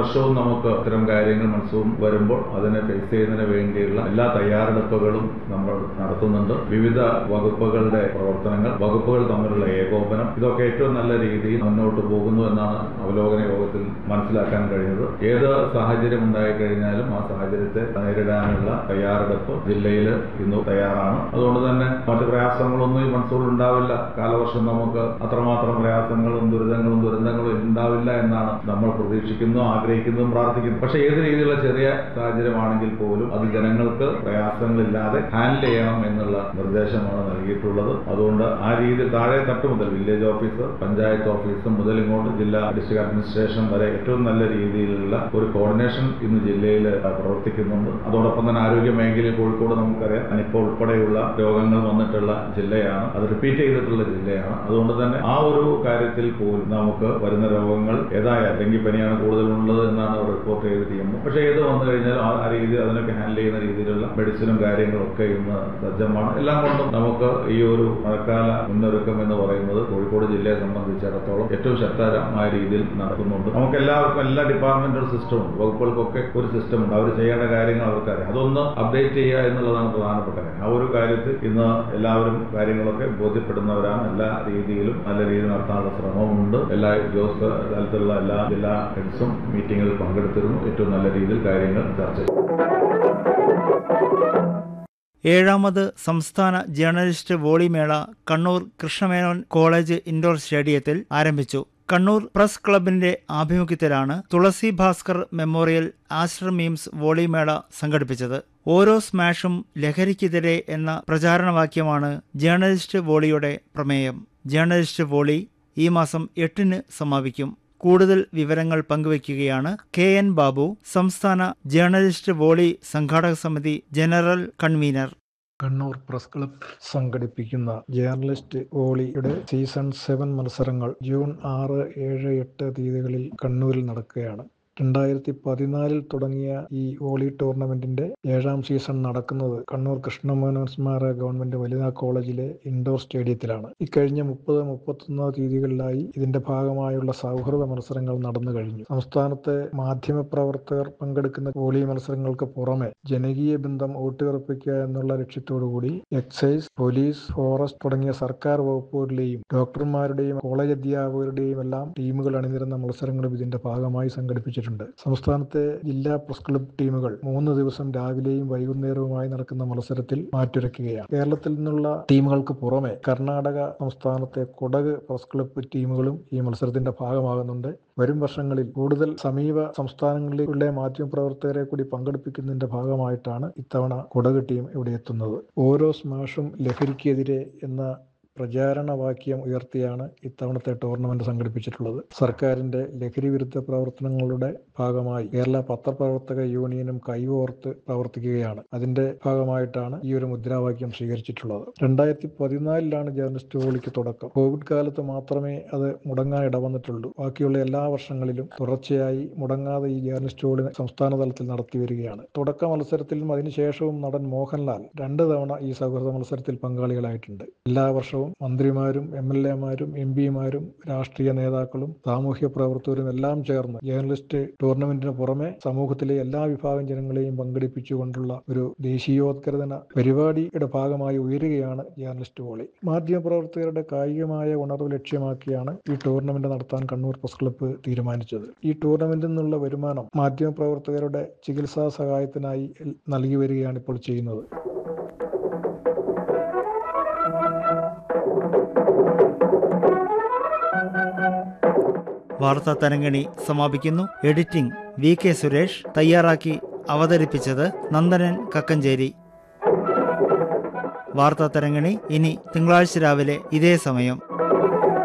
വർഷവും നമുക്ക് ഇത്തരം കാര്യങ്ങൾ മത്സവം വരുമ്പോൾ അതിനെ ഫേസ് ചെയ്യുന്നതിന് വേണ്ടിയുള്ള എല്ലാ തയ്യാറെടുപ്പുകളും നമ്മൾ നടത്തുന്നുണ്ട് വിവിധ വകുപ്പുകളുടെ പ്രവർത്തനങ്ങൾ വകുപ്പുകൾ തമ്മിലുള്ള ഏകോപനം ഇതൊക്കെ ഏറ്റവും നല്ല രീതിയിൽ മുന്നോട്ട് പോകുന്നു എന്നാണ് അവലോകന യോഗത്തിൽ മനസ്സിലാക്കാൻ കഴിഞ്ഞത് ഏത് സാഹചര്യം ഉണ്ടായി കഴിഞ്ഞാലും ആ സാഹചര്യത്തെ നേരിടാനുള്ള തയ്യാറെടുപ്പ് ജില്ലയിൽ ഇന്ന് തയ്യാറാണ് അതുകൊണ്ട് തന്നെ മറ്റു പ്രയാസങ്ങളൊന്നും ഈ മൺസൂൺ ഉണ്ടാവില്ല കാലവർഷം നമുക്ക് അത്രമാത്രം പ്രയാസങ്ങളും ദുരിതങ്ങളും ദുരന്തങ്ങളും ഉണ്ടാവില്ല എന്നാണ് നമ്മൾ പ്രതീക്ഷിക്കുന്നു ആഗ്രഹിക്കുന്നതും പ്രാർത്ഥിക്കുന്നു പക്ഷേ ഏത് രീതിയിലുള്ള ചെറിയ സാഹചര്യമാണെങ്കിൽ പോലും അത് ജനങ്ങൾക്ക് പ്രയാസങ്ങളില്ലാതെ ഹാൻഡിൽ ചെയ്യണം എന്നുള്ള നിർദ്ദേശമാണ് നൽകിയിട്ടുള്ളത് അതുകൊണ്ട് ആ രീതിയിൽ താഴെ തട്ട് മുതൽ വില്ലേജ് ഓഫീസർ പഞ്ചായത്ത് ഓഫീസ് മുതൽ ഇങ്ങോട്ട് ജില്ലാ ഡിസ്ട്രിക്ട് അഡ്മിനിസ്ട്രേഷൻ വരെ ഏറ്റവും നല്ല രീതിയിലുള്ള ഒരു കോർഡിനേഷൻ ഇന്ന് ജില്ലയിൽ പ്രവർത്തിക്കുന്നുണ്ട് അതോടൊപ്പം തന്നെ ആരോഗ്യ മേഖലയിൽ കോഴിക്കോട് നമുക്കറിയാം നിപ്പ ഉൾപ്പെടെയുള്ള രോഗങ്ങൾ വന്നിട്ടുള്ള ജില്ലയാണ് അത് റിപ്പീറ്റ് ചെയ്തിട്ടുള്ള ജില്ലയാണ് അതുകൊണ്ട് തന്നെ ആ ഒരു കാര്യത്തിൽ പോലും നമുക്ക് വരുന്ന രോഗങ്ങൾ ഏതായാലും ഡെങ്കിപ്പനിയാണ് കൂടുതലുള്ളത് എന്നാണ് റിപ്പോർട്ട് ചെയ്തിരിക്കുന്നത് പക്ഷേ ഏത് വന്നു കഴിഞ്ഞാൽ ആ ആ രീതി അതിനൊക്കെ ഹാൻഡിൽ ചെയ്യുന്ന രീതിയിലുള്ള മെഡിസിനും കാര്യങ്ങളും ഒക്കെ ഇന്ന് സജ്ജമാണ് എല്ലാം കൊണ്ടും നമുക്ക് ഈ ഒരു മഴക്കാല മുന്നൊരുക്കം എന്ന് പറയുന്നത് കോഴിക്കോട് ജില്ലയെ സംബന്ധിച്ചിടത്തോളം ഏറ്റവും ശക്തമായ രീതിയിൽ നടക്കുന്നുണ്ട് നമുക്ക് എല്ലാവർക്കും എല്ലാ ഡിപ്പാർട്ട്മെന്റൽ സിസ്റ്റമുണ്ട് വകുപ്പുകൾക്കൊക്കെ ഒരു സിസ്റ്റം ഉണ്ട് അവർ ചെയ്യേണ്ട കാര്യങ്ങൾ അവർക്കറിയാം അതൊന്ന് അപ്ഡേറ്റ് ചെയ്യുക എന്നുള്ളതാണ് പ്രധാനപ്പെട്ട കാര്യം ആ ഒരു കാര്യത്തിൽ ഇന്ന് എല്ലാവരും കാര്യങ്ങളൊക്കെ ബോധ്യപ്പെടുന്നവരാണ് എല്ലാ രീതിയിലും നല്ല രീതിയിൽ നടത്താനുള്ള ശ്രമമുണ്ട് എല്ലാ ഉദ്യോഗസ്ഥ തലത്തിലുള്ള എല്ലാ ജില്ലാ ഹെഡ്സും മീറ്റിംഗിൽ പങ്കെടുത്തിരുന്നു ഏറ്റവും നല്ല രീതിയിൽ കാര്യങ്ങൾ ചർച്ച ചെയ്തു ഏഴാമത് സംസ്ഥാന ജേർണലിസ്റ്റ് വോളിമേള കണ്ണൂർ കൃഷ്ണമേനോൻ കോളേജ് ഇൻഡോർ സ്റ്റേഡിയത്തിൽ ആരംഭിച്ചു കണ്ണൂർ പ്രസ് ക്ലബിന്റെ ആഭിമുഖ്യത്തിലാണ് Tulasi Bhaskar memorial Aster MIMS വോളിമേള സംഘടിപ്പിച്ചത് ഓരോ സ്മാഷും ലഹരിക്കെതിരെ എന്ന പ്രചാരണവാക്യമാണ് ജേർണലിസ്റ്റ് വോളിയുടെ പ്രമേയം ജേർണലിസ്റ്റ് വോളി ഈ മാസം എട്ടിന് സമാപിക്കും കൂടുതൽ വിവരങ്ങൾ പങ്കുവയ്ക്കുകയാണ് കെ എൻ ബാബു സംസ്ഥാന ജേർണലിസ്റ്റ് വോളി സംഘാടക സമിതി general convener Kannur press club സംഘടിപ്പിക്കുന്ന ജേർണലിസ്റ്റ് വോളിയുടെ സീസൺ സെവൻ മത്സരങ്ങൾ ജൂൺ ആറ് ഏഴ് എട്ട് തീയതികളിൽ കണ്ണൂരിൽ നടക്കുകയാണ് രണ്ടായിരത്തി പതിനാലിൽ തുടങ്ങിയ ഈ വോളി ടൂർണമെന്റിന്റെ ഏഴാം സീസൺ നടക്കുന്നത് കണ്ണൂർ കൃഷ്ണമോഹൻ സ്മാരക ഗവൺമെന്റ് വനിതാ കോളേജിലെ ഇൻഡോർ സ്റ്റേഡിയത്തിലാണ് ഇക്കഴിഞ്ഞ മുപ്പത് മുപ്പത്തൊന്ന് തീയതികളിലായി ഇതിന്റെ ഭാഗമായുള്ള സൗഹൃദ മത്സരങ്ങൾ നടന്നു കഴിഞ്ഞു സംസ്ഥാനത്തെ മാധ്യമപ്രവർത്തകർ പങ്കെടുക്കുന്ന വോളി മത്സരങ്ങൾക്ക് പുറമെ ജനകീയ ബന്ധം ഊട്ടിയുറപ്പിക്കുക എന്നുള്ള ലക്ഷ്യത്തോടുകൂടി എക്സൈസ് പോലീസ് ഫോറസ്റ്റ് തുടങ്ങിയ സർക്കാർ വകുപ്പുകളിലെയും ഡോക്ടർമാരുടെയും കോളേജ് അധ്യാപകരുടെയും എല്ലാം ടീമുകൾ അണിനിരുന്ന മത്സരങ്ങളും ഇതിന്റെ ഭാഗമായി സംഘടിപ്പിച്ചിട്ടുണ്ട് സംസ്ഥാനത്തെ ജില്ലാ പ്രസ് ക്ലബ് ടീമുകൾ മൂന്ന് ദിവസം രാവിലെയും വൈകുന്നേരവുമായി നടക്കുന്ന മത്സരത്തിൽ മാറ്റുരയ്ക്കുകയാണ് കേരളത്തിൽ നിന്നുള്ള ടീമുകൾക്ക് പുറമെ കർണാടക സംസ്ഥാനത്തെ കൊടക് പ്രസ് ക്ലബ് ടീമുകളും ഈ മത്സരത്തിന്റെ ഭാഗമാകുന്നുണ്ട് വരും വർഷങ്ങളിൽ കൂടുതൽ സമീപ സംസ്ഥാനങ്ങളിലെ മാധ്യമപ്രവർത്തകരെ കൂടി പങ്കെടുപ്പിക്കുന്നതിന്റെ ഭാഗമായിട്ടാണ് ഇത്തവണ കൊടക് ടീം ഇവിടെ എത്തുന്നത് ഓരോ സ്മാഷും ലഹരിക്കെതിരെ എന്ന പ്രചാരണവാക്യം ഉയർത്തിയാണ് ഇത്തവണത്തെ ടൂർണമെന്റ് സംഘടിപ്പിച്ചിട്ടുള്ളത് സർക്കാരിന്റെ ലഹരി വിരുദ്ധ പ്രവർത്തനങ്ങളുടെ ഭാഗമായി കേരള പത്രപ്രവർത്തക യൂണിയനും കൈകോർത്ത് പ്രവർത്തിക്കുകയാണ് അതിന്റെ ഭാഗമായിട്ടാണ് ഈ ഒരു മുദ്രാവാക്യം സ്വീകരിച്ചിട്ടുള്ളത് രണ്ടായിരത്തി പതിനാലിലാണ് ജേർണലിസ്റ്റ് വോളിക്ക് തുടക്കം കോവിഡ് കാലത്ത് മാത്രമേ അത് മുടങ്ങാൻ ഇടവന്നിട്ടുള്ളൂ ബാക്കിയുള്ള എല്ലാ വർഷങ്ങളിലും തുടർച്ചയായി മുടങ്ങാതെ ഈ ജേർണലിസ്റ്റ് വോളി സംസ്ഥാന തലത്തിൽ നടത്തി വരികയാണ് തുടക്ക മത്സരത്തിലും അതിനുശേഷവും നടൻ മോഹൻലാൽ രണ്ട് തവണ ഈ സൗഹൃദ മത്സരത്തിൽ പങ്കാളികളായിട്ടുണ്ട് എല്ലാ വർഷവും മന്ത്രിമാരും എം എൽ എമാരും എം പിമാരും രാഷ്ട്രീയ നേതാക്കളും സാമൂഹ്യ പ്രവർത്തകരും എല്ലാം ചേർന്ന് ജേർണലിസ്റ്റ് ടൂർണമെന്റിന് പുറമെ സമൂഹത്തിലെ എല്ലാ വിഭാഗം ജനങ്ങളെയും പങ്കെടുപ്പിച്ചുകൊണ്ടുള്ള ഒരു ദേശീയോത്കൃതന പരിപാടിയുടെ ഭാഗമായി ഉയരുകയാണ് ജേർണലിസ്റ്റ് വോളി മാധ്യമപ്രവർത്തകരുടെ കായികമായ ഉണർവ് ലക്ഷ്യമാക്കിയാണ് ഈ ടൂർണമെന്റ് നടത്താൻ കണ്ണൂർ പ്രസ് ക്ലബ്ബ് തീരുമാനിച്ചത് ഈ ടൂർണമെന്റിൽ നിന്നുള്ള വരുമാനം മാധ്യമപ്രവർത്തകരുടെ ചികിത്സാ സഹായത്തിനായി നൽകി വരികയാണ് ഇപ്പോൾ ചെയ്യുന്നത് വാർത്താ തരംഗിണി സമാപിക്കുന്നു എഡിറ്റിംഗ് വി കെ സുരേഷ് തയ്യാറാക്കി അവതരിപ്പിച്ചത് നന്ദനൻ കക്കഞ്ചേരി വാർത്താ തരംഗിണി ഇനി തിങ്കളാഴ്ച രാവിലെ ഇതേ സമയം